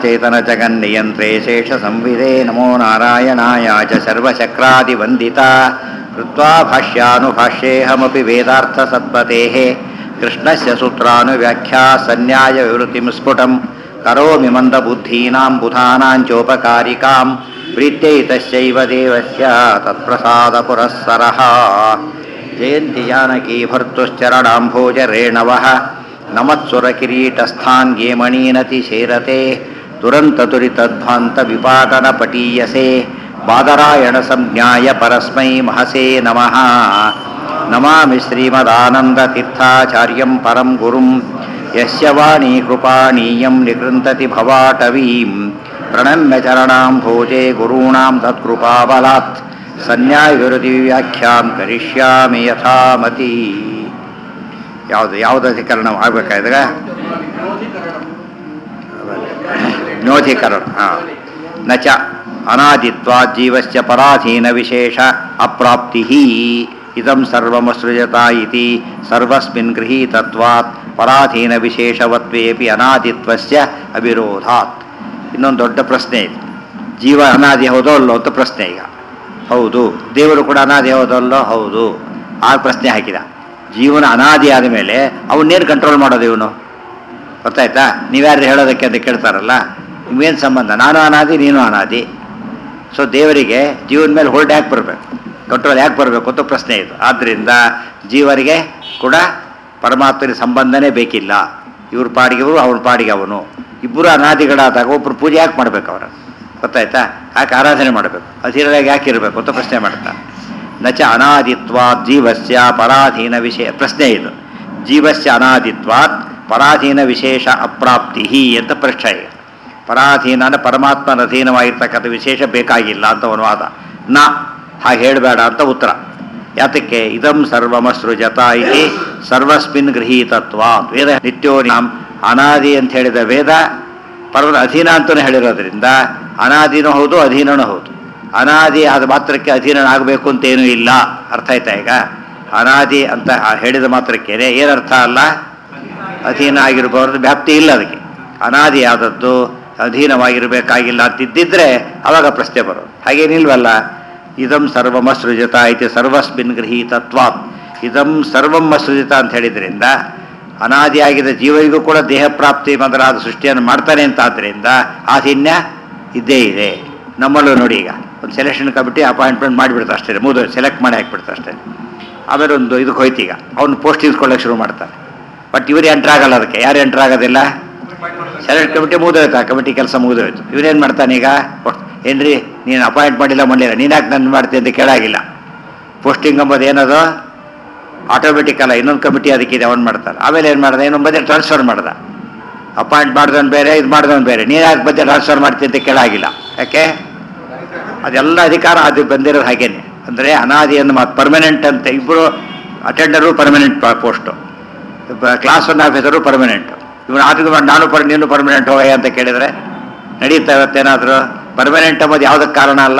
चराचरचराचेतनजगन्नियन्त्रे शेषसंविदे नमो नारायणाय च सर्वचक्रादिवन्दिता कृत्वा भाष्यानुभाष्येऽहमपि वेदार्थसत्पतेः कृष्णस्य सूत्रानुव्याख्या सन्न्यायविवृतिं स्फुटं करोमि मन्दबुद्धीनां बुधानां चोपकारिकां प्रीत्यै तस्यैव देवस्य तत्प्रसादपुरःसरः जयन्ति जानकी भर्तुश्चरणाम्भोजरेणवः नमत्सुरकिरीटस्थान् ये मणीनतिशेरते दुरन्तदुरितध्वान्तविपाटनपटीयसे बादरायणसंज्ञाय परस्मै महसे नमः नमामि श्रीमदानन्दतीर्थाचार्यं परं गुरुं यस्य वाणी कृपाणीयं निकृन्तति भवाटवीं प्रणम्य चरणाम्भोजे गुरूणां तत्कृपाबलात् ಸನ್ಯಾಯವಿರೋಧಿ ಕರಿಷ್ಯಾಮಿ ಯಥಾಮತಿ ಯಾವುದು ಯಾವುದು ಅಧಿಕರಣ ಆಗ್ಬೇಕಾದ್ರೆ ಜ್ಞೋಧಿಕರಣ ಹಾಂ ನ ಚ ಅನಾದಿತ್ವಾ ಜೀವಸ್ಯ ಪರಾಧೀನ ವಿಶೇಷ ಅಪ್ರಾಪ್ತಿ ಇದಂ ಸರ್ವಮಸೃಜತ ಇತಿ ಸರ್ವಸ್ಮಿನ್ ಗೃಹೀತತ್ವಾತ್ ಪರಾಧೀನ ವಿಶೇಷವತ್ವೇಪಿ ಅನಾದಿತ್ವಸ್ಯ ಅವಿರೋಧಾತ್ ಇನ್ನೊಂದು ದೊಡ್ಡ ಪ್ರಶ್ನೆ ಇದೆ ಜೀವ ಅನಾದಿ ಹೌದೋ ಅಲ್ಲೋ ಅಂತ ಪ್ರಶ್ನೆ ಈಗ ಹೌದು ದೇವರು ಕೂಡ ಅನಾದಿ ಹೌದಲ್ಲೋ ಹೌದು ಆ ಪ್ರಶ್ನೆ ಹಾಕಿದ ಜೀವನ ಅನಾದಿ ಆದ ಮೇಲೆ ಅವನ್ನೇನು ಕಂಟ್ರೋಲ್ ಮಾಡೋದು ಇವನು ಗೊತ್ತಾಯ್ತಾ ನೀವ್ಯಾರು ಹೇಳೋದಕ್ಕೆ ಅಂತ ಕೇಳ್ತಾರಲ್ಲ ನಿಮ್ಗೇನು ಸಂಬಂಧ ನಾನು ಅನಾದಿ ನೀನು ಅನಾದಿ ಸೊ ದೇವರಿಗೆ ಜೀವನ ಮೇಲೆ ಹೋಲ್ಡ್ ಯಾಕೆ ಬರಬೇಕು ಕಂಟ್ರೋಲ್ ಯಾಕೆ ಬರಬೇಕು ಅಂತ ಪ್ರಶ್ನೆ ಇದು ಆದ್ದರಿಂದ ಜೀವರಿಗೆ ಕೂಡ ಪರಮಾತ್ಮನ ಸಂಬಂಧನೇ ಬೇಕಿಲ್ಲ ಇವ್ರ ಪಾಡಿಗೆ ಇವರು ಅವ್ರ ಪಾಡಿಗೆ ಅವನು ಇಬ್ಬರು ಅನಾದಿಗಳಾದಾಗ ಒಬ್ಬರು ಪೂಜೆ ಯಾಕೆ ಮಾಡ್ಬೇಕು ಅವರ ಗೊತ್ತಾಯ್ತಾ ಯಾಕೆ ಆರಾಧನೆ ಮಾಡಬೇಕು ಹಸಿರಾಗಿ ಯಾಕೆ ಇರಬೇಕು ಅಂತ ಪ್ರಶ್ನೆ ಮಾಡ್ತಾರೆ ನಚ ಅನಾದಿತ್ವಾತ್ ಜೀವಸ್ಯ ಪರಾಧೀನ ವಿಷಯ ಪ್ರಶ್ನೆ ಇದು ಜೀವಸ್ಯ ಅನಾದಿತ್ವಾತ್ ಪರಾಧೀನ ವಿಶೇಷ ಅಪ್ರಾಪ್ತಿ ಅಂತ ಪ್ರಶ್ನೆ ಈಗ ಪರಾಧೀನ ಅಂದರೆ ಪರಮಾತ್ಮನ ಅಧೀನವಾಗಿರ್ತಕ್ಕಂಥ ವಿಶೇಷ ಬೇಕಾಗಿಲ್ಲ ಅಂತ ಅನುವಾದ ನ ಹಾಗೆ ಹೇಳಬೇಡ ಅಂತ ಉತ್ತರ ಯಾತಕ್ಕೆ ಇದಂ ಸರ್ವಮಸೃಜತ ಇತಿ ಸರ್ವಸ್ಮಿನ್ ಗೃಹೀತತ್ವ ವೇದ ನಿತ್ಯೋ ನಾಂ ಅನಾದಿ ಅಂತ ಹೇಳಿದ ವೇದ ಪರ್ವದ ಅಧೀನ ಅಂತಲೇ ಹೇಳಿರೋದ್ರಿಂದ ಅನಾದಿನೂ ಹೌದು ಅಧೀನನೂ ಹೌದು ಅನಾದಿ ಆದ ಮಾತ್ರಕ್ಕೆ ಅಧೀನನಾಗಬೇಕು ಅಂತ ಏನೂ ಇಲ್ಲ ಅರ್ಥ ಆಯ್ತಾ ಈಗ ಅನಾದಿ ಅಂತ ಹೇಳಿದ ಮಾತ್ರಕ್ಕೇನೆ ಏನರ್ಥ ಅಲ್ಲ ಅಧೀನ ಆಗಿರಬಾರ್ದು ವ್ಯಾಪ್ತಿ ಇಲ್ಲ ಅದಕ್ಕೆ ಅನಾದಿ ಆದದ್ದು ಅಧೀನವಾಗಿರಬೇಕಾಗಿಲ್ಲ ಅಂತಿದ್ದಿದ್ರೆ ಅವಾಗ ಪ್ರಶ್ನೆ ಬರೋದು ಹಾಗೇನಿಲ್ವಲ್ಲ ಇದಂ ಸರ್ವಮಸೃಜತ ಐತಿ ಸರ್ವಸ್ಮಿನ್ ಗೃಹೀತತ್ವಾತ್ ಇದಂ ಸರ್ವಂ ಸೃಜಿತ ಅಂತ ಹೇಳಿದ್ರಿಂದ ಅನಾದಿಯಾಗಿದ್ದ ಜೀವರಿಗೂ ಕೂಡ ದೇಹ ಪ್ರಾಪ್ತಿ ಮೊದಲಾದ ಸೃಷ್ಟಿಯನ್ನು ಮಾಡ್ತಾನೆ ಅಂತ ಆದ್ದರಿಂದ ಆಧೀನ್ಯ ಇದ್ದೇ ಇದೆ ನಮ್ಮಲ್ಲೂ ನೋಡಿ ಈಗ ಒಂದು ಸೆಲೆಕ್ಷನ್ ಕಮಿಟಿ ಅಪಾಯಿಂಟ್ಮೆಂಟ್ ಮಾಡಿಬಿಡ್ತಾರೆ ಅಷ್ಟೇ ಮೂದು ಸೆಲೆಕ್ಟ್ ಮಾಡಿ ಹಾಕ್ಬಿಡ್ತಾರೆ ಅಷ್ಟೇ ಆಮೇಲೆ ಒಂದು ಇದಕ್ಕೆ ಹೋಯ್ತು ಈಗ ಅವ್ನು ಪೋಸ್ಟ್ ಇಸ್ಕೊಳ್ಳೋಕೆ ಶುರು ಮಾಡ್ತಾರೆ ಬಟ್ ಇವರು ಎಂಟ್ರ್ ಆಗಲ್ಲ ಅದಕ್ಕೆ ಯಾರು ಎಂಟ್ರ್ ಆಗೋದಿಲ್ಲ ಸೆಲೆಕ್ಟ್ ಕಮಿಟಿ ಮುಗಿದೋಯ್ತು ಆ ಕಮಿಟಿ ಕೆಲಸ ಮುಗಿದೋಯ್ತು ಇವನೇನು ಮಾಡ್ತಾನೆ ಈಗ ಏನ್ರಿ ನೀನು ಅಪಾಯಿಂಟ್ ಮಾಡಿಲ್ಲ ಮಾಡಲಿಲ್ಲ ನೀನು ಯಾಕೆ ನನ್ನ ಮಾಡ್ತೀನಿ ಅಂತ ಕೇಳಾಗಿಲ್ಲ ಪೋಸ್ಟಿಂಗ್ ಎಂಬುದು ಏನದು ಆಟೋಮೆಟಿಕ್ ಅಲ್ಲ ಇನ್ನೊಂದು ಕಮಿಟಿ ಅದಕ್ಕಿದೆ ಅವ್ನು ಮಾಡ್ತಾರೆ ಆಮೇಲೆ ಏನು ಮಾಡ್ದೆ ಇನ್ನೊಂದು ಬದಲು ಟ್ರಾನ್ಸ್ಫರ್ ಮಾಡ್ದ ಅಪಾಯಿಂಟ್ ಮಾಡ್ದವನು ಬೇರೆ ಇದು ಮಾಡ್ದವನು ಬೇರೆ ನೀನು ಯಾಕೆ ಬದಲು ಟ್ರಾನ್ಸ್ಫರ್ ಮಾಡ್ತೀನಿ ಅಂತ ಕೇಳಾಗಿಲ್ಲ ಯಾಕೆ ಅದೆಲ್ಲ ಅಧಿಕಾರ ಅದು ಬಂದಿರೋದು ಹಾಗೇನೆ ಅಂದರೆ ಅನಾದಿಯನ್ನು ಮತ್ತು ಪರ್ಮನೆಂಟ್ ಅಂತ ಇಬ್ಬರು attender permanent post class one officer permanent ಇವನು ಆಟದ ಮಾಡಿ ನಾನು ಪರ್ ನೀನು ಪರ್ಮನೆಂಟ್ ಹೋಗಯ್ಯ ಅಂತ ಕೇಳಿದರೆ ನಡೀತಾ ಇರುತ್ತೇನಾದರೂ ಪರ್ಮನೆಂಟ್ ಎಂಬುದು ಯಾವುದಕ್ಕೆ ಕಾರಣ ಅಲ್ಲ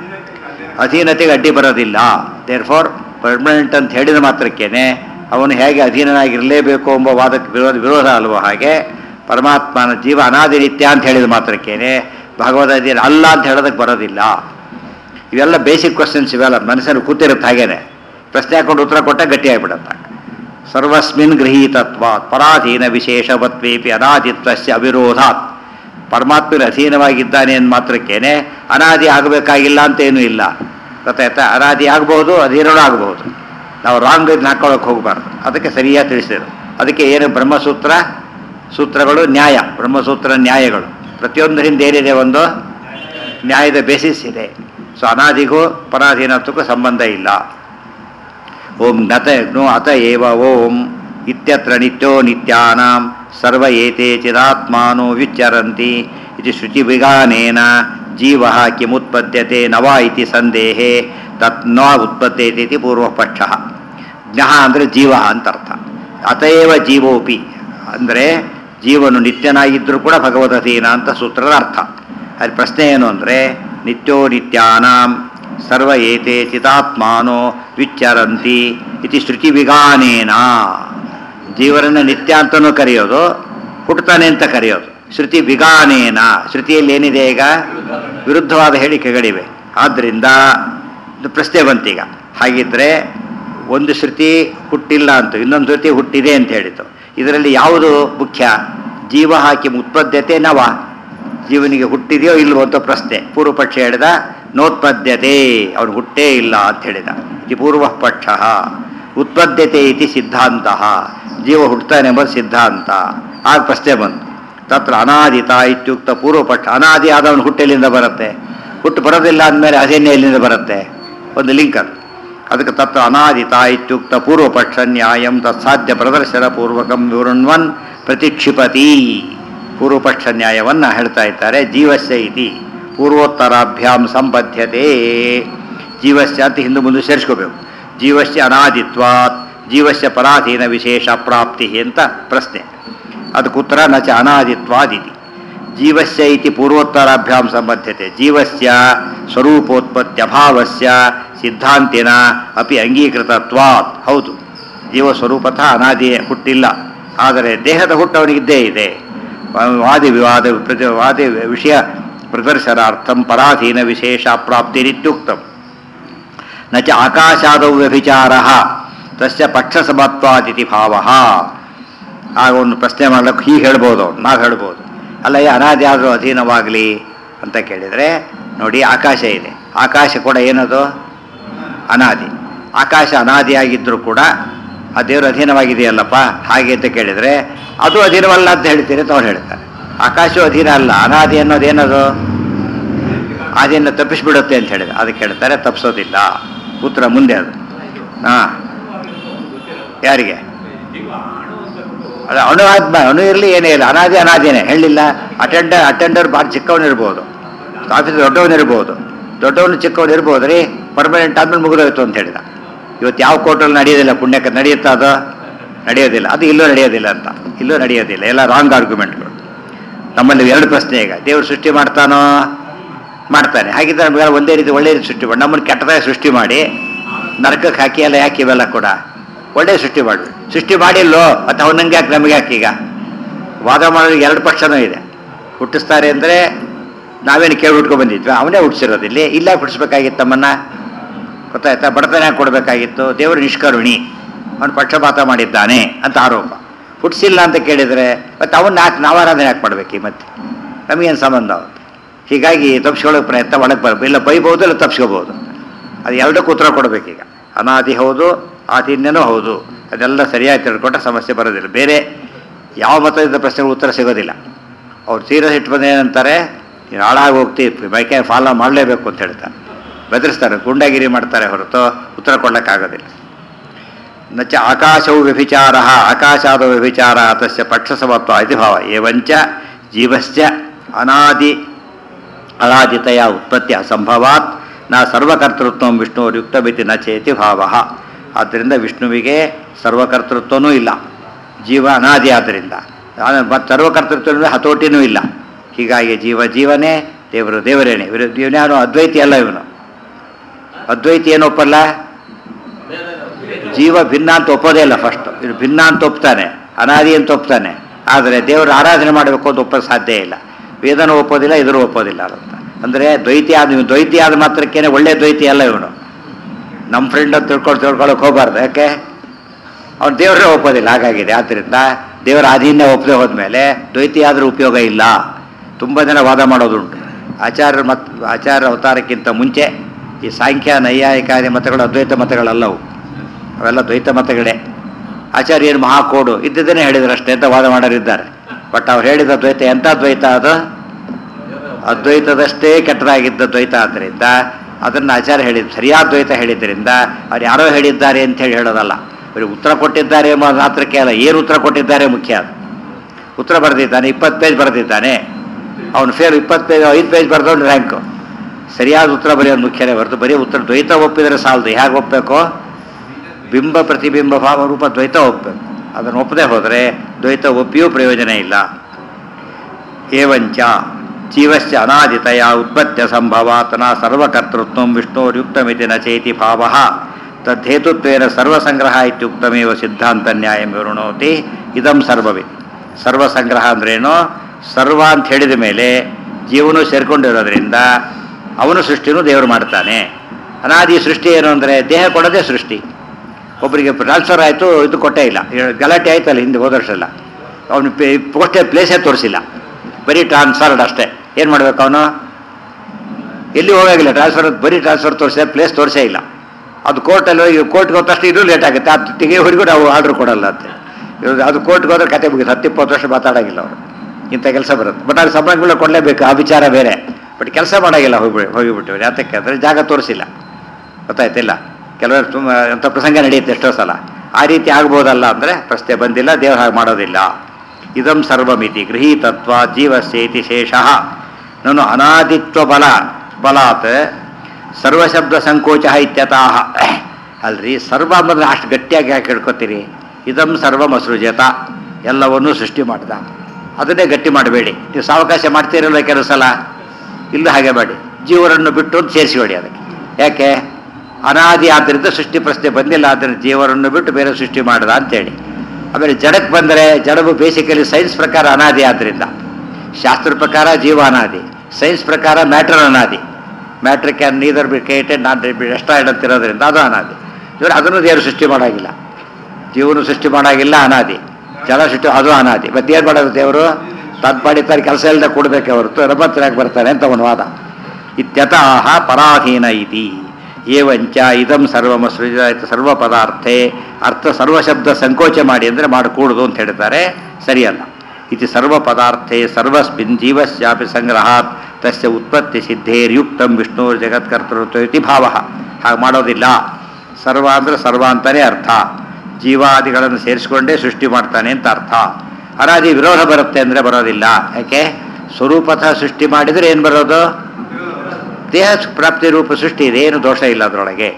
ಅಧೀನತೆಗೆ ಅಡ್ಡಿ ಬರೋದಿಲ್ಲ ದೇರ್ ಫಾರ್ ಪರ್ಮನೆಂಟ್ ಅಂತ ಹೇಳಿದ ಮಾತ್ರಕ್ಕೇನೆ ಅವನು ಹೇಗೆ ಅಧೀನನಾಗಿರಲೇಬೇಕು ಎಂಬ ವಾದಕ್ಕೆ ವಿರೋಧ ವಿರೋಧ ಅಲ್ವೋ ಹಾಗೆ ಪರಮಾತ್ಮನ ಜೀವ ಅನಾದಿ ನಿತ್ಯ ಅಂತ ಹೇಳಿದ ಮಾತ್ರಕ್ಕೇನೆ ಭಗವದ್ ಅಧೀನ ಅಲ್ಲ ಅಂತ ಹೇಳೋದಕ್ಕೆ ಬರೋದಿಲ್ಲ ಇವೆಲ್ಲ ಬೇಸಿಕ್ ಕ್ವಶನ್ಸ್ ಇವೆಲ್ಲ ಮನಸ್ಸಲ್ಲಿ ಕೂತಿರುತ್ತೆ ಹಾಗೇನೆ ಪ್ರಶ್ನೆ ಹಾಕೊಂಡು ಉತ್ತರ ಕೊಟ್ಟ ಗಟ್ಟಿಯಾಗಿಬಿಡುತ್ತೆ ಸರ್ವಸ್ಮಿನ್ ಗೃಹೀತತ್ವ ಪರಾಧೀನ ವಿಶೇಷವತ್ವೇಪಿ ಅನಾದಿತ್ವಸ್ಯ ಅವಿರೋಧಾತ್ ಪರಮಾತ್ಮನ ಅಧೀನವಾಗಿದ್ದಾನೆ ಅಂದ ಮಾತ್ರಕ್ಕೇನೆ ಅನಾದಿ ಆಗಬೇಕಾಗಿಲ್ಲ ಅಂತ ಏನೂ ಇಲ್ಲ ಗೊತ್ತಾಯ್ತಾ ಅನಾದಿ ಆಗಬಹುದು ಅಧೀನನೂ ಆಗಬಹುದು ನಾವು ರಾಂಗ್ ಇದನ್ನ ಹಾಕೊಳ್ಳೋಕೆ ಹೋಗಬಾರ್ದು ಅದಕ್ಕೆ ಸರಿಯಾಗಿ ತಿಳಿಸಿದರು ಅದಕ್ಕೆ ಏನು ಬ್ರಹ್ಮಸೂತ್ರ ಸೂತ್ರಗಳು ನ್ಯಾಯ ಬ್ರಹ್ಮಸೂತ್ರ ನ್ಯಾಯಗಳು ಪ್ರತಿಯೊಂದು ಹಿಂದೆ ಏನಿದೆ ಒಂದು ನ್ಯಾಯದ ಬೇಸಿಸ್ ಇದೆ ಸೊ ಅನಾದಿಗೂ ಪರಾಧೀನತ್ವಕ್ಕೂ ಸಂಬಂಧ ಇಲ್ಲ ಓಂ ನತ ನೋ ಅತ ಏವ ಓಂ ಇತ್ಯತ್ರ ನಿತ್ಯೋ ನಿತ್ಯಾನಾಂ ಸರ್ವ ಏತೆ ಚಿದಾತ್ಮಾನೋ ವಿಚ್ಚರಂತಿ ಇದು ಶುಚಿವಿಗಾನೇನ ಜೀವ ಕಿಮುತ್ಪದ್ಯತೆ ನವ ಇತಿ ಸಂದೇಹೆ ತತ್ ನ ಉತ್ಪದ್ಯತೆ ಇತಿ ಪೂರ್ವಪಕ್ಷ ಜ್ಞ ಅಂದರೆ ಜೀವ ಅಂತ ಅರ್ಥ ಅತಏವ ಜೀವೋಪಿ ಅಂದರೆ ಜೀವನು ನಿತ್ಯನಾಗಿದ್ದರೂ ಕೂಡ ಭಗವದಧೀನ ಅಂತ ಸೂತ್ರದ ಅರ್ಥ ಅಲ್ಲಿ ಪ್ರಶ್ನೆ ಏನು ಅಂದರೆ ನಿತ್ಯೋ ನಿತ್ಯಾನಾಂ ಸರ್ವ ಏತೆ ಚಿತಾತ್ಮಾನೋ ವಿಚ್ಚರಂತಿ ಇತಿ ಶ್ರುತಿ ವಿಗಾನೇನ ಜೀವನನ್ನ ನಿತ್ಯ ಅಂತಲೂ ಕರೆಯೋದು ಹುಟ್ಟುತ್ತಾನೆ ಅಂತ ಕರೆಯೋದು ಶ್ರುತಿ ವಿಗಾನೇನ ಶ್ರುತಿಯಲ್ಲಿ ಏನಿದೆ ಈಗ ವಿರುದ್ಧವಾದ ಹೇಳಿಕೆಗಳಿವೆ ಆದ್ದರಿಂದ ಇದು ಪ್ರಶ್ನೆ ಬಂತೀಗ ಹಾಗಿದ್ರೆ ಒಂದು ಶ್ರುತಿ ಹುಟ್ಟಿಲ್ಲ ಅಂತ ಇನ್ನೊಂದು ಶ್ರುತಿ ಹುಟ್ಟಿದೆ ಅಂತ ಹೇಳಿತು ಇದರಲ್ಲಿ ಯಾವುದು ಮುಖ್ಯ ಜೀವ ಹಾಕಿ ಉತ್ಪದ್ಯತೆ ನವ ಜೀವನಿಗೆ ಹುಟ್ಟಿದೆಯೋ ಇಲ್ವೋ ಅಂತ ಪ್ರಶ್ನೆ ಪೂರ್ವ ಪಕ್ಷ ಹೇಳಿದ ನೋತ್ಪದ್ಯತೆ ಅವನು ಹುಟ್ಟೇ ಇಲ್ಲ ಅಂತ ಹೇಳಿದ ಇದು ಪೂರ್ವ ಪಕ್ಷ ಉತ್ಪದ್ಯತೆ ಇತಿ ಸಿದ್ಧಾಂತ ಜೀವ ಹುಟ್ಟತಾನೆ ಎಂಬುದು ಸಿದ್ಧಾಂತ ಆಗ ಪ್ರಶ್ನೆ ಬಂತು ತತ್ರ ಅನಾದಿತ ಇತ್ಯುಕ್ತ ಪೂರ್ವ ಪಕ್ಷ ಅನಾದಿ ಆದವನು ಹುಟ್ಟೆಲ್ಲಿಂದ ಬರುತ್ತೆ ಹುಟ್ಟು ಬರೋದಿಲ್ಲ ಅಂದಮೇಲೆ ಅದೇನೇ ಎಲ್ಲಿಂದ ಬರುತ್ತೆ ಒಂದು ಲಿಂಕ್ ಅದು ಅದಕ್ಕೆ ತತ್ರ ಅನಾದಿತ ಇತ್ಯುಕ್ತ ಪೂರ್ವ ಪಕ್ಷ ನ್ಯಾಯಂ ತತ್ಸಾಧ್ಯ ಪ್ರದರ್ಶನ ಪೂರ್ವಕಂ ವಿವೃಣ್ವನ್ ಪ್ರತಿಕ್ಷಿಪತಿ ಪೂರ್ವಪಕ್ಷ ನ್ಯಾಯವನ್ನು ಹೇಳ್ತಾ ಇದ್ದಾರೆ ಜೀವಸ್ಯ ಇತಿ ಪೂರ್ವೋತ್ತರಾಭ್ಯಾಂ ಸಂಬದ್ಧತೆ ಜೀವಸ್ಯ ಅಂತ ಹಿಂದೆ ಮುಂದೆ ಸೇರಿಸ್ಕೋಬೇಕು ಜೀವಸ್ಯ ಅನಾದಿತ್ವಾತ್ ಜೀವಸ್ಯ ಪರಾಧೀನ ವಿಶೇಷ ಪ್ರಾಪ್ತಿ ಅಂತ ಪ್ರಶ್ನೆ ಅದಕ್ಕೆ ಉತ್ತರ ನ ಚ ಅನಾದಿತ್ವಾದಿತಿ ಜೀವಸ್ಯ ಇತಿ ಪೂರ್ವೋತ್ತರಾಭ್ಯಾಂ ಸಂಬದ್ಧತೆ ಜೀವಸ್ಯ ಸ್ವರೂಪೋತ್ಪತ್ತ್ಯಭಾವಸ್ಯ ಸಿದ್ಧಾಂತಿನ ಅಪಿ ಅಂಗೀಕೃತತ್ವಾತ್ ಹೌದು ಜೀವ ಸ್ವರೂಪತಃ ಅನಾದಿ ಹುಟ್ಟಿಲ್ಲ ಆದರೆ ದೇಹದ ಹುಟ್ಟು ಅವನಿಗಿದ್ದೇ ಇದೆ ವಾದಿ ವಿವಾದ ಪ್ರತಿ ವಾದಿ ವಿಷಯ ಪ್ರದರ್ಶನಾರ್ಥಂ ಪರಾಧೀನ ವಿಶೇಷ ಪ್ರಾಪ್ತಿರಿತ್ಯುಕ್ತಂ ನ ಚ ಆಕಾಶಾದೌ ವ್ಯಭಿಚಾರ ತಸ್ಯ ಪಕ್ಷಸಮತ್ವಾದಿತಿ ಭಾವ ಆಗ ಒಂದು ಪ್ರಶ್ನೆ ಮಾಡ್ಲಿಕ್ಕೆ ಹೀಗೆ ಹೇಳ್ಬೋದು ಅವ್ನು ನಾವು ಹೇಳ್ಬೋದು ಅಲ್ಲ ಈ ಅನಾದಿ ಆದರೂ ಅಧೀನವಾಗಲಿ ಅಂತ ಕೇಳಿದರೆ ನೋಡಿ ಆಕಾಶ ಇದೆ ಆಕಾಶ ಕೂಡ ಏನದು ಅನಾದಿ ಆಕಾಶ ಅನಾದಿಯಾಗಿದ್ದರೂ ಕೂಡ ಆ ದೇವರು ಅಧೀನವಾಗಿದೆಯಲ್ಲಪ್ಪ ಹಾಗೆ ಅಂತ ಕೇಳಿದರೆ ಅದು ಅಧೀನವಲ್ಲ ಅಂತ ಹೇಳ್ತೀರಿ ಅಂತ ಅವ್ರು ಹೇಳ್ತಾರೆ ಆಕಾಶವು ಅಧೀನ ಅಲ್ಲ ಅನಾದಿ ಅನ್ನೋದೇನದು ಅದೇನು ತಪ್ಪಿಸ್ಬಿಡುತ್ತೆ ಅಂತ ಹೇಳಿದ ಅದಕ್ಕೆ ಹೇಳ್ತಾರೆ ತಪ್ಪಿಸೋದಿಲ್ಲ ಉತ್ತರ ಮುಂದೆ ಅದು ಹಾಂ ಯಾರಿಗೆ ಅಲ್ಲ ಅಣು ಆತ್ಮ ಅಣು ಇರಲಿ ಏನೇ ಇಲ್ಲ ಅನಾದಿ ಅನಾದಿನೇ ಹೇಳಿಲ್ಲ ಅಟೆಂಡರ್ ಅಟೆಂಡರ್ ಭಾಳ ಚಿಕ್ಕವನಿರ್ಬೋದು ಆಫೀಸ್ ದೊಡ್ಡವನಿರ್ಬೋದು ದೊಡ್ಡವನು ಚಿಕ್ಕವನು ಇರ್ಬೋದು ರೀ ಪರ್ಮನೆಂಟ್ ಆದ್ಮೇಲೆ ಮುಗಿದೋಯ್ತು ಅಂತ ಹೇಳಿದ ಇವತ್ತು ಯಾವ ಕೋರ್ಟಲ್ಲಿ ನಡೆಯೋದಿಲ್ಲ ಪುಣ್ಯಕ್ಕೆ ನಡೆಯುತ್ತಾ ಅದು ನಡೆಯೋದಿಲ್ಲ ಅದು ಇಲ್ಲೂ ನಡೆಯೋದಿಲ್ಲ ಅಂತ ಇಲ್ಲೂ ನಡೆಯೋದಿಲ್ಲ ಎಲ್ಲ ರಾಂಗ್ ಆರ್ಗ್ಯುಮೆಂಟ್ಗಳು ನಮ್ಮಲ್ಲಿ ಎರಡು ಪ್ರಶ್ನೆ ಈಗ ದೇವರು ಸೃಷ್ಟಿ ಮಾಡ್ತಾನೋ ಮಾಡ್ತಾನೆ ಹಾಗಿದ್ರೆ ನಮ್ಗೆ ಒಂದೇ ರೀತಿ ಒಳ್ಳೆ ರೀತಿ ಸೃಷ್ಟಿ ಮಾಡಿ ನಮ್ಮನ್ನು ಕೆಟ್ಟದಾಗಿ ಸೃಷ್ಟಿ ಮಾಡಿ ನರಕಕ್ಕೆ ಹಾಕಿ ಎಲ್ಲ ಯಾಕೆ ಇವೆಲ್ಲ ಕೂಡ ಒಳ್ಳೆ ಸೃಷ್ಟಿ ಮಾಡಿ ಸೃಷ್ಟಿ ಮಾಡಿಲ್ಲೋ ಮತ್ತು ಅವನಂಗೆ ಯಾಕೆ ನಮಗೆ ಯಾಕೆ ಈಗ ವಾದ ಮಾಡೋರಿಗೆ ಎರಡು ಪಕ್ಷನೂ ಇದೆ ಹುಟ್ಟಿಸ್ತಾರೆ ಅಂದರೆ ನಾವೇನು ಕೇಳಿ ಹುಟ್ಕೊಂಡು ಬಂದಿದ್ವಿ ಅವನೇ ಹುಟ್ಟಿಸಿರೋದಿಲ್ಲಿ ಇಲ್ಲ ಹುಟ್ಟಿಸ್ಬೇಕಾಗಿತ್ತು ನಮ್ಮನ್ನ ಗೊತ್ತಾಯ್ತಾ ಬಡತನ ಯಾಕೆ ಕೊಡಬೇಕಾಗಿತ್ತು ದೇವರು ನಿಷ್ಕರುಣಿ ಅವನು ಪಕ್ಷಪಾತ ಮಾಡಿದ್ದಾನೆ ಅಂತ ಆರೋಪ ಹುಟ್ಟಿಸಿಲ್ಲ ಅಂತ ಕೇಳಿದರೆ ಮತ್ತು ಅವನ್ನ ಯಾಕೆ ನಾವು ಆರಾಧನೆ ಯಾಕೆ ಮಾಡ್ಬೇಕು ಈ ಮತ್ತೆ ನಮಗೇನು ಸಂಬಂಧ ಅವತ್ತು ಹೀಗಾಗಿ ತಪ್ಪಿಸ್ಕೊಳ್ಳೋ ಪ್ರಯತ್ನ ಒಳಗೆ ಬರಬೇಕು ಇಲ್ಲ ಬೈಬೋದು ಇಲ್ಲ ತಪ್ಪಿಸ್ಕೋಬೋದು ಅದು ಎರಡಕ್ಕೂ ಉತ್ತರ ಕೊಡಬೇಕೀಗ ಅನಾದಿ ಹೌದು ಆತಿನ್ಯನೂ ಹೌದು ಅದೆಲ್ಲ ಸರಿಯಾಗಿ ತಿಳ್ಕೊಂಡ್ರೆ ಸಮಸ್ಯೆ ಬರೋದಿಲ್ಲ ಬೇರೆ ಯಾವ ಮತದಿಂದ ಪ್ರಶ್ನೆಗಳು ಉತ್ತರ ಸಿಗೋದಿಲ್ಲ ಅವ್ರು ಸೀರಿಯಸ್ ಇಟ್ಟು ಬಂದು ಏನಂತಾರೆ ನೀನು ಹಾಳಾಗಿ ಹೋಗ್ತೀವಿ ಬೈಕೆ ಫಾಲೋ ಮಾಡಲೇಬೇಕು ಅಂತ ಹೇಳ್ತಾರೆ ಬೆದರಿಸ್ತಾರೆ ಗುಂಡಾಗಿರಿ ಮಾಡ್ತಾರೆ ಹೊರತು ಉತ್ತರ ಕೊಡೋಕ್ಕಾಗೋದಿಲ್ಲ ನಚ ಆಕಾಶವು ವ್ಯಭಿಚಾರ ಆಕಾಶಾದ ವ್ಯಭಿಚಾರ ತಸ್ಯ ಪಕ್ಷಸಮತ್ವ ಇತಿ ಭಾವ ಏವಂಚ ಜೀವಸ್ಯ ಅನಾದಿ ಅನಾದಿತೆಯ ಉತ್ಪತ್ತಿ ಅಸಂಭವಾತ್ ನ ಸರ್ವಕರ್ತೃತ್ವ ವಿಷ್ಣುರ್ಯುಕ್ತಮಿತಿ ನ ಚೇತಿ ಭಾವ ಆದ್ದರಿಂದ ವಿಷ್ಣುವಿಗೆ ಸರ್ವಕರ್ತೃತ್ವನೂ ಇಲ್ಲ ಜೀವ ಅನಾದಿ ಆದ್ದರಿಂದ ಮತ್ತು ಸರ್ವಕರ್ತೃತ್ವ ಹತೋಟಿನೂ ಇಲ್ಲ ಹೀಗಾಗಿ ಜೀವ ಜೀವನೇ ದೇವರು ದೇವರೇನೆ ಇವರು ಇವನ್ಯಾನು ಅದ್ವೈತಿ ಅಲ್ಲ ಇವನು ಅದ್ವೈತಿ ಏನು ಒಪ್ಪಲ್ಲ ಜೀವ ಭಿನ್ನ ಅಂತ ಒಪ್ಪೋದೇ ಇಲ್ಲ ಫಸ್ಟ್ ಇದು ಭಿನ್ನ ಅಂತ ಒಪ್ತಾನೆ ಅನಾದಿ ಅಂತ ಒಪ್ತಾನೆ ಆದರೆ ದೇವರು ಆರಾಧನೆ ಮಾಡಬೇಕು ಅಂತ ಒಪ್ಪೋದು ಸಾಧ್ಯ ಇಲ್ಲ ವೇದನೂ ಒಪ್ಪೋದಿಲ್ಲ ಇದರೂ ಒಪ್ಪೋದಿಲ್ಲ ಅಂತ ಅಂದರೆ ದ್ವೈತಿ ಆದ ಇವನು ದ್ವೈತಿ ಆದ ಮಾತ್ರಕ್ಕೇನೆ ಒಳ್ಳೆ ದ್ವೈತಿ ಅಲ್ಲ ಇವನು ನಮ್ಮ ಫ್ರೆಂಡ್ ಅಂತ ತಿಳ್ಕೊಂಡು ತಿಳ್ಕೊಳಕ್ಕೆ ಹೋಗಬಾರ್ದು ಯಾಕೆ ಅವ್ನು ದೇವರೇ ಒಪ್ಪೋದಿಲ್ಲ ಹಾಗಾಗಿದೆ ಆದ್ದರಿಂದ ದೇವರ ಅಧೀನ ಒಪ್ಪದೆ ಹೋದ್ಮೇಲೆ ದ್ವೈತಿ ಆದರೂ ಉಪಯೋಗ ಇಲ್ಲ ತುಂಬ ಜನ ವಾದ ಮಾಡೋದುಂಟು ಆಚಾರ್ಯ ಮತ್ ಆಚಾರ್ಯ ಅವತಾರಕ್ಕಿಂತ ಮುಂಚೆ ಈ ಸಾಂಖ್ಯ ನೈಯಾಯಿಕಾದಿ ಮತಗಳು ಅದ್ವೈತ ಮತಗಳಲ್ಲವು ಅವೆಲ್ಲ ದ್ವೈತ ಮತಗಳೇ ಆಚಾರ್ಯ ಏನು ಮಹಾಕೋಡು ಇದ್ದಿದ್ದೇನೆ ಹೇಳಿದ್ರು ಅಷ್ಟೇ ಅಂತ ವಾದ ಮಾಡೋರಿದ್ದಾರೆ ಬಟ್ ಅವ್ರು ಹೇಳಿದ ದ್ವೈತ ಎಂಥ ದ್ವೈತ ಅದು ಅದ್ವೈತದಷ್ಟೇ ಕೆಟ್ಟದಾಗಿದ್ದ ದ್ವೈತ ಆದ್ದರಿಂದ ಅದನ್ನು ಆಚಾರ್ಯ ಹೇಳಿದ್ದು ಸರಿಯಾದ ದ್ವೈತ ಹೇಳಿದ್ದರಿಂದ ಅವ್ರು ಯಾರೋ ಹೇಳಿದ್ದಾರೆ ಅಂತ ಹೇಳಿ ಹೇಳೋದಲ್ಲ ಅವ್ರಿಗೆ ಉತ್ತರ ಕೊಟ್ಟಿದ್ದಾರೆ ಎಂಬ ಮಾತ್ರಕ್ಕೆ ಅಲ್ಲ ಏನು ಉತ್ತರ ಕೊಟ್ಟಿದ್ದಾರೆ ಮುಖ್ಯ ಅದು ಉತ್ತರ ಬರೆದಿದ್ದಾನೆ ಇಪ್ಪತ್ತು ಪೇಜ್ ಬರೆದಿದ್ದಾನೆ ಅವನು ಫೇಲ್ ಇಪ್ಪತ್ತು ಪೇಜ್ ಐದು ಪೇಜ್ ಬರೆದವನು ರ್ಯಾಂಕು ಸರಿಯಾದ ಉತ್ತರ ಬರೆಯೋದು ಮುಖ್ಯನೇ ಹೊರತು ಬರೀ ಉತ್ತರ ದ್ವೈತ ಒಪ್ಪಿದರೆ ಸಾಲದು ಹೇಗೆ ಒಪ್ಪಬೇಕು ಬಿಂಬ ಪ್ರತಿಬಿಂಬ ಭಾವ ರೂಪ ದ್ವೈತ ಒಪ್ಪಬೇಕು ಅದನ್ನು ಒಪ್ಪದೆ ಹೋದರೆ ದ್ವೈತ ಒಪ್ಪಿಯೂ ಪ್ರಯೋಜನ ಇಲ್ಲ ಏವಂಚ ಜೀವಸ್ಯ ಅನಾದಿತೆಯ ಉತ್ಪತ್ಯ ಸಂಭವಾತನ ಸರ್ವಕರ್ತೃತ್ವ ವಿಷ್ಣೋರ್ಯುಕ್ತಮಿತಿ ನ ಚೇತಿ ಭಾವ ತದ್ದೇತುತ್ವೇನ ಸರ್ವಸಂಗ್ರಹ ಇತ್ಯುಕ್ತಮೇವ ಸಿದ್ಧಾಂತ ನ್ಯಾಯ ವಿವೃಣೋತಿ ಇದಂ ಸರ್ವವಿ ಸರ್ವಸಂಗ್ರಹ ಅಂದ್ರೇನು ಸರ್ವ ಅಂತ ಹೇಳಿದ ಮೇಲೆ ಜೀವನು ಸೇರ್ಕೊಂಡಿರೋದ್ರಿಂದ ಅವನು ಸೃಷ್ಟಿನೂ ದೇವರು ಮಾಡ್ತಾನೆ ಅನಾದಿ ಸೃಷ್ಟಿ ಏನು ಅಂದರೆ ದೇಹ ಕೊಡೋದೇ ಸೃಷ್ಟಿ ಒಬ್ಬರಿಗೆ ಟ್ರಾನ್ಸ್ಫರ್ ಆಯಿತು ಇದು ಕೊಟ್ಟೇ ಇಲ್ಲ ಈಗ ಗಲಾಟೆ ಆಯ್ತಲ್ಲ ಹಿಂದೆ ಹೋದ ವರ್ಷ ಎಲ್ಲ ಅವನು ಪೋಸ್ಟೇ ಪ್ಲೇಸೇ ತೋರಿಸಿಲ್ಲ ಬರೀ ಟ್ರಾನ್ಸ್ಫರ್ಡ್ ಅಷ್ಟೇ ಏನು ಮಾಡ್ಬೇಕು ಅವನು ಎಲ್ಲಿ ಹೋಗಾಗಿಲ್ಲ ಟ್ರಾನ್ಸ್ಫರ್ ಬರೀ ಟ್ರಾನ್ಸ್ಫರ್ ತೋರಿಸಿದೆ ಪ್ಲೇಸ್ ತೋರಿಸೇ ಇಲ್ಲ ಅದು ಕೋರ್ಟಲ್ಲಿ ಹೋಗಿ ಕೋರ್ಟ್ಗೆ ಹೋದ ತಕ್ಷಣ ಇನ್ನೂ ಲೇಟ್ ಆಗುತ್ತೆ ಅದು ತೆಗೆಯೋವರೆಗೂ ನಾವು ಆರ್ಡ್ರ್ ಕೊಡಲ್ಲ ಅಂತ ಇವಾಗ ಅದು ಕೋರ್ಟ್ಗೆ ಹೋದ್ರೆ ಕತೆ ಮುಗಿತು ಹತ್ತು ಇಪ್ಪತ್ತು ವರ್ಷ ಮಾತಾಡೋಂಗಿಲ್ಲ ಅವರು ಇಂಥ ಕೆಲಸ ಬರುತ್ತೆ ಬಟ್ ಅದು ಸಂಬಳಗಳು ಕೊಡಲೇಬೇಕು ಆ ವಿಚಾರ ಬೇರೆ ಬಟ್ ಕೆಲಸ ಮಾಡೋಂಗಿಲ್ಲ ಹೋಗಿ ಹೋಗಿಬಿಟ್ಟು ಯಾತಕ್ಕೆ ಅಂದರೆ ಜಾಗ ತೋರಿಸಿಲ್ಲ ಗೊತ್ತಾಯ್ತಿಲ್ಲ ಕೆಲವರು ತುಂಬ ಅಂಥ ಪ್ರಸಂಗ ನಡೆಯುತ್ತೆ ಎಷ್ಟೋ ಸಲ ಆ ರೀತಿ ಆಗ್ಬೋದಲ್ಲ ಅಂದರೆ ಪ್ರಶ್ನೆ ಬಂದಿಲ್ಲ ದೇವ್ರು ಹಾಗೆ ಮಾಡೋದಿಲ್ಲ ಇದಂ ಸರ್ವಮಿತಿ ಗೃಹೀತತ್ವ ಜೀವಸ್ಯೇತಿ ಶೇಷಃ ನಾನು ಅನಾದಿತ್ವ ಬಲ ಬಲಾತ್ ಸರ್ವಶಬ್ದ ಸಂಕೋಚ ಇತ್ಯತಃ ಅಲ್ರಿ ಸರ್ವ ಅಂದ್ರೆ ಅಷ್ಟು ಗಟ್ಟಿಯಾಗಿ ಯಾಕೆ ಹೇಳ್ಕೊತೀರಿ ಇದಂ ಸರ್ವಮಸೃಜತ ಎಲ್ಲವನ್ನೂ ಸೃಷ್ಟಿ ಮಾಡ್ದ ಅದನ್ನೇ ಗಟ್ಟಿ ಮಾಡಬೇಡಿ ನೀವು ಸಾವಕಾಶ ಮಾಡ್ತೀರಲ್ಲ ಕೆಲವು ಸಲ ಇಲ್ಲ ಹಾಗೆ ಮಾಡಿ ಜೀವರನ್ನು ಬಿಟ್ಟು ಅಂತ ಸೇರಿಸಿಬೇಡಿ ಅದಕ್ಕೆ ಯಾಕೆ ಅನಾದಿ ಆದ್ದರಿಂದ ಸೃಷ್ಟಿ ಪ್ರಶ್ನೆ ಬಂದಿಲ್ಲ ಆದ್ದರಿಂದ ಜೀವರನ್ನು ಬಿಟ್ಟು ಬೇರೆ ಸೃಷ್ಟಿ ಮಾಡ್ದ ಅಂತೇಳಿ ಆಮೇಲೆ ಜಡಕ್ಕೆ ಬಂದರೆ ಜಡವು ಬೇಸಿಕಲಿ ಸೈನ್ಸ್ ಪ್ರಕಾರ ಅನಾದಿ ಆದ್ದರಿಂದ ಶಾಸ್ತ್ರ ಪ್ರಕಾರ ಜೀವ ಅನಾದಿ ಸೈನ್ಸ್ ಪ್ರಕಾರ ಮ್ಯಾಟರ್ ಅನಾದಿ matter can neither be created not destroyed ಅಂತಿರೋದ್ರಿಂದ ಅದು ಅನಾದಿ ಇವರು ಅದನ್ನು ದೇವರು ಸೃಷ್ಟಿ ಮಾಡೋಗಿಲ್ಲ ಜೀವನ ಸೃಷ್ಟಿ ಮಾಡೋಗಿಲ್ಲ ಅನಾದಿ ಜಲ ಸೃಷ್ಟಿ ಅದು ಅನಾದಿ ಮತ್ತೆ ಏನು ಮಾಡೋದು ದೇವರು ತದ್ ಮಾಡಿರ್ತಾರೆ ಕೆಲಸ ಇಲ್ಲದೆ ಕೊಡಬೇಕೆ ಹೊರತು ರಮತ್ರಯಾಗಿ ಬರ್ತಾನೆ ಅಂತ ಅವನ ವಾದ ಇತ್ಯತಃ ಪರಾಧೀನ ಇತಿ ಏವಂಚ ಇದಂ ಸರ್ವಮ ಸೃಜ ಸರ್ವ ಪದಾರ್ಥೆ ಅರ್ಥ ಸರ್ವಶಬ್ದ ಸಂಕೋಚ ಮಾಡಿ ಅಂದರೆ ಮಾಡಕೂಡದು ಅಂತ ಹೇಳ್ತಾರೆ ಸರಿಯಲ್ಲ ಇತಿ ಸರ್ವ ಪದಾರ್ಥೆ ಸರ್ವಸ್ಮಿನ್ ಜೀವಸ್ಯಾಪಿ ಸಂಗ್ರಹಾತ್ ತಸ್ಯ ಉತ್ಪತ್ತಿ ಸಿದ್ಧೇರ್ಯುಕ್ತಂ ವಿಷ್ಣು ಜಗತ್ಕರ್ತೃತ್ವ ಇತಿ ಭಾವ ಹಾಗೆ ಮಾಡೋದಿಲ್ಲ ಸರ್ವ ಅಂದರೆ ಸರ್ವ ಅಂತಲೇ ಅರ್ಥ ಜೀವಾದಿಗಳನ್ನು ಸೇರಿಸಿಕೊಂಡೇ ಸೃಷ್ಟಿ ಮಾಡ್ತಾನೆ ಅಂತ ಅರ್ಥ ಅನಾದಿ ವಿರೋಧ ಬರುತ್ತೆ ಅಂದರೆ ಬರೋದಿಲ್ಲ ಯಾಕೆ ಸ್ವರೂಪತಃ ಸೃಷ್ಟಿ ಮಾಡಿದರೆ ಏನು ಬರೋದು ದೇಹ ಪ್ರಾಪ್ತಿ ರೂಪ ಸೃಷ್ಟಿ ಇದೆ ಏನು ದೋಷ ಇಲ್ಲ ಅದರೊಳಗೆ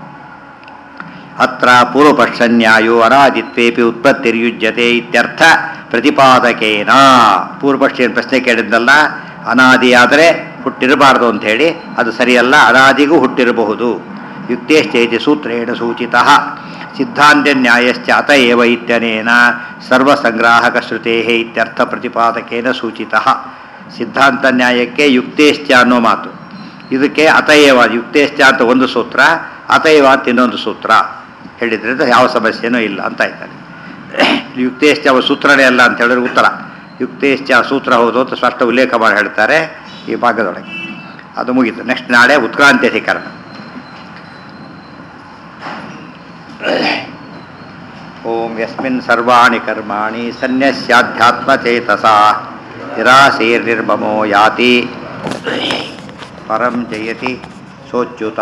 ಅತ್ರ ಪೂರ್ವಪಕ್ಷನ್ಯಾಯೋ ಅನಾದಿತ್ವೇಪಿ ಉತ್ಪತ್ತಿರ್ಯುಜ್ಯತೆ ಇತ್ಯರ್ಥ ಪ್ರತಿಪಾದಕೇನ ಪೂರ್ವಪಕ್ಷ ಪ್ರಶ್ನೆ ಕೇಳಿದ್ದಲ್ಲ ಅನಾದಿಯಾದರೆ ಹುಟ್ಟಿರಬಾರ್ದು ಅಂತ ಹೇಳಿ ಅದು ಸರಿಯಲ್ಲ ಅನಾದಿಗೂ ಹುಟ್ಟಿರಬಹುದು ಯುಕ್ತೇಶ್ಚೈತಿ ಸೂತ್ರೇಣ ಸೂಚಿತ ಸಿದ್ಧಾಂತ ನ್ಯಾಯಶ್ಚ ಅತ ಏವ ಇತ್ಯನೇನ ಸರ್ವಸಂಗ್ರಾಹಕ ಶ್ರುತೇ ಇತ್ಯರ್ಥ ಪ್ರತಿಪಾದಕೇನ ಸೂಚಿತ ಸಿದ್ಧಾಂತ ನ್ಯಾಯಕ್ಕೆ ಯುಕ್ತೇಶ್ಚ ಅನ್ನೋ ಮಾತು ಇದಕ್ಕೆ ಅತಯವ ಯುಕ್ತೇಶ್ಚ ಅಂತ ಒಂದು ಸೂತ್ರ ಅತಯವ ಅಂತ ಇನ್ನೊಂದು ಸೂತ್ರ ಹೇಳಿದ್ರಿಂದ ಯಾವ ಸಮಸ್ಯೆನೂ ಇಲ್ಲ ಅಂತ ಆಯ್ತಾನೆ ಯುಕ್ತೇಶ್ಚ ಅವ ಸೂತ್ರನೇ ಅಲ್ಲ ಅಂತ ಹೇಳಿದ್ರೆ ಉತ್ತರ ಯುಕ್ತೇಶ್ಚ ಸೂತ್ರ ಹೌದು ಅಂತ ಸ್ಪಷ್ಟ ಉಲ್ಲೇಖ ಮಾಡಿ ಹೇಳ್ತಾರೆ ಈ ಭಾಗದೊಳಗೆ ಅದು ಮುಗೀತು ನೆಕ್ಸ್ಟ್ ನಾಳೆ ಉತ್ಕ್ರಾಂತಿ ಅಧಿಕರಣ ಓಂ ಯಸ್ಮಿನ್ ಸರ್ವಾಣಿ ಕರ್ಮಾಣಿ ಸನ್ಯಸ್ಯಾಧ್ಯಾತ್ಮಚೇತಸಾ ನಿರಾಶೀರ್ನಿರ್ಮಮೋ ಯಾತಿ ಪರಂ ಜಯತಿ ಸೋಚ್ಯುತ